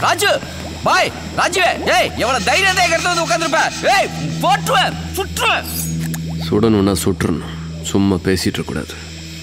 ராஜு பாய் ராஜுவே ஏய் எவ்வளவு தைரியம் தான் எடுத்து வந்து உட்காந்துருப்ப ஏய் போட்டுவேன் சுற்றுவேன் சுடணும்னா சுட்டுறணும் சும்மா பேசிட்டு இருக்கக்கூடாது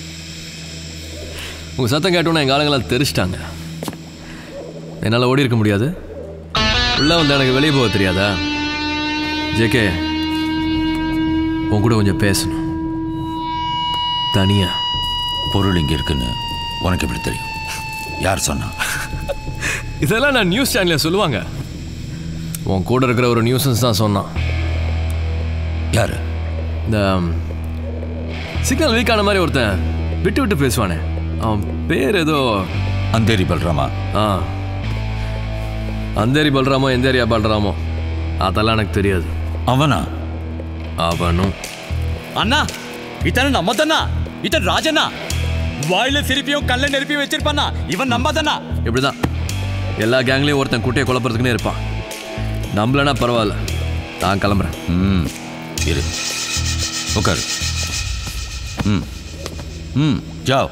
உங்க சத்தம் கேட்டோன்னா எங்கள் ஆளுங்களாம் தெரிச்சிட்டாங்க என்னால் ஓடி இருக்க முடியாது உள்ள வந்து எனக்கு வெளியே போக தெரியாதா ஜேகே உன் கூட கொஞ்சம் பேசணும் தனியா பொருள் இங்கே இருக்குன்னு உனக்கு எப்படி தெரியும் யார் சொன்னா இதெல்லாம் நான் நியூஸ் சேனலில் சொல்லுவாங்க உன் கூட இருக்கிற ஒரு நியூஸன்ஸ் தான் சொன்னான் யாரு இந்த சிக்னல் வீக் ஆன மாதிரி ஒருத்தன் விட்டு விட்டு பேசுவானே அவன் பேர் ஏதோ அந்தேரி பல்ராமா ஆ அந்தேரி பல்ராமோ எந்தேரியா பல்ராமோ அதெல்லாம் எனக்கு தெரியாது அவனா அவனும் அண்ணா இத்தனை நம்மதண்ணா இத்தனை ராஜண்ணா வாயில சிரிப்பியும் கல்ல நெருப்பியும் வச்சிருப்பானா இவன் நம்மதண்ணா இப்படிதான் எல்லா கேங்லேயும் ஒருத்தன் குட்டையை குழப்பறதுக்குன்னே இருப்பான் நம்மளனா பரவாயில்ல நான் கிளம்புறேன் ம் இரு உட்காரு ம் ம் ஜாவ்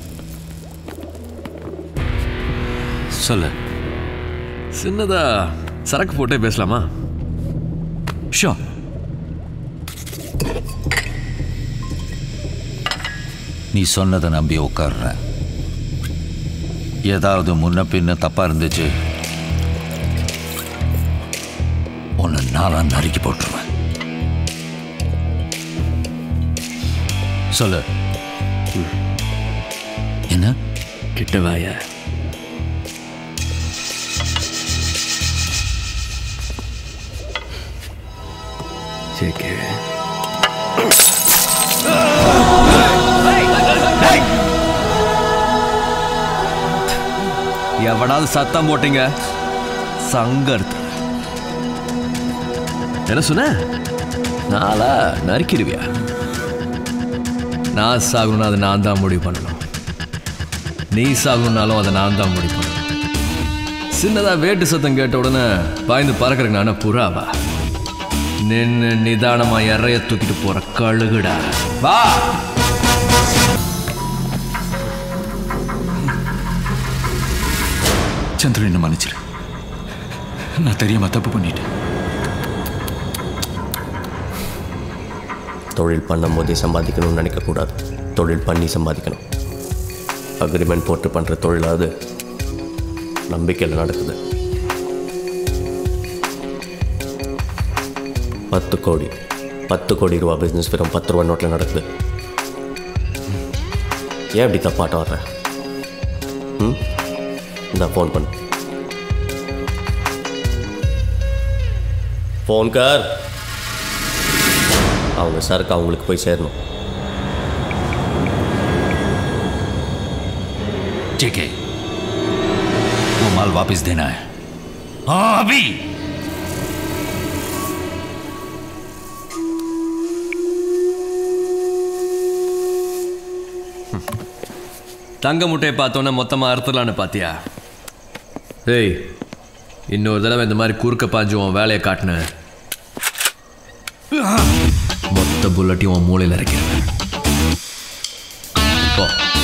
சொல்லு சின்னதா சரக்கு போட்டே பேசலாமா ஷோ நீ சொன்னதை நம்பி உட்கார்றேன் ஏதாவது முன்ன பின்ன தப்பா இருந்துச்சு உன்னை நாளா நறுக்கி போட்டுருவேன் சொல்லு என்ன கிட்ட வாய ஜேகே எவனாவது சத்தம் போட்டீங்க சங்கர்த்த என்ன சொன்ன நாளா நறுக்கிடுவியா நான் சாகணும்னா அதை நான் தான் முடிவு பண்ணணும் நீ சாகணும்னாலும் அதை நான் தான் முடிவு பண்ணணும் சின்னதா வேட்டு சத்தம் கேட்ட உடனே பாய்ந்து பறக்கிறேங்க நான் புறாவா நின்னு நிதானமா இறைய தூக்கிட்டு போற கழுகுடா வா சந்திரன் என்ன மன்னிச்சிரு நான் தெரியாம தப்பு பண்ணிட்டேன் தொழில் பண்ணும்போதே சம்பாதிக்கணும்னு நினைக்கக்கூடாது தொழில் பண்ணி சம்பாதிக்கணும் அக்ரிமெண்ட் போட்டு பண்ணுற தொழிலாவது நம்பிக்கையில் நடக்குது பத்து கோடி பத்து கோடி ரூபா பிஸ்னஸ் வெறும் பத்து ரூபா நோட்டில் நடக்குது ஏன் இப்படி தப்பாட்டம் வர்ற ம் இந்த ஃபோன் பண்ணு ஃபோன் கார் அவங்க சரக்கு அவங்களுக்கு போய் சேரணும் ठीक है वो माल वापस देना है हाँ अभी தங்க முட்டையை பார்த்தோன்னே மொத்தமாக அறுத்துலான்னு பாத்தியா ஏய் இன்னொரு தடவை இந்த மாதிரி குறுக்க பாஞ்சு உன் வேலையை காட்டினேன் மொத்த புல்லட்டையும் உன் மூளையில் இறக்கிறேன் போ